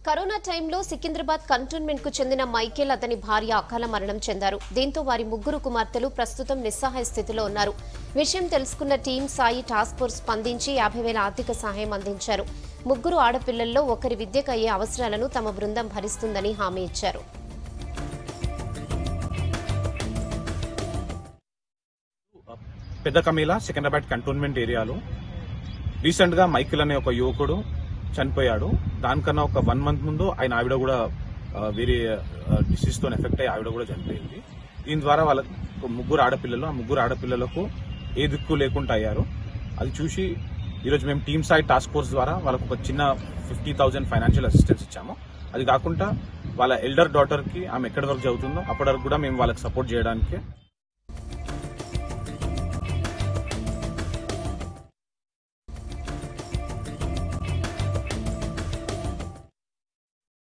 corona టైంలో Secunderabad cantonment కు చెందిన మైకేల్ అతని భార్య అకాల మరణం చెందారు దీంతో వారి ముగ్గురు కుమార్తెలు ప్రస్తుతం నిస్సహాయ స్థితిలో ఉన్నారు విషయం తెలుసుకున్న టీం సాయి టాస్క్ ఫోర్స్ స్పందించి యాభై వేల ఆర్థిక సహాయం అందించారు ముగ్గురు ఆడపిల్లల్లో ఒకరి విద్యకు అయ్యే అవసరాలను తమ బృందం భరిస్తుందని హామీ ఇచ్చారు పెద్ద కమీల సికింద్రాబాద్ కంటోన్మెంట్ ఏరియాలో రీసెంట్ గా మైకిల్ అనే ఒక యువకుడు చనిపోయాడు దానికన్నా ఒక వన్ మంత్ ముందు ఆయన ఆవిడ కూడా ఆ, వేరే డిసీజ్ తో ఎఫెక్ట్ అయ్యి ఆవిడ కూడా చనిపోయింది దీని ద్వారా వాళ్ళకు ఒక ముగ్గురు ఆడపిల్లలు ఆ ముగ్గురు ఆడపిల్లలకు ఏ దిక్కు లేకుండా అయ్యారు అది చూసి ఈరోజు మేము టీమ్ సైడ్ టాస్క్ ఫోర్స్ ద్వారా వాళ్ళకు ఒక చిన్న ఫిఫ్టీ థౌసండ్ ఫైనాన్షియల్ అసిస్టెన్స్ ఇచ్చాము అది కాకుండా వాళ్ళ ఎల్డర్ డాటర్ కి ఆమె ఎక్కడి వరకు చదువుతుందో అప్పటి వరకు కూడా మేము వాళ్ళకి సపోర్ట్ చేయడానికి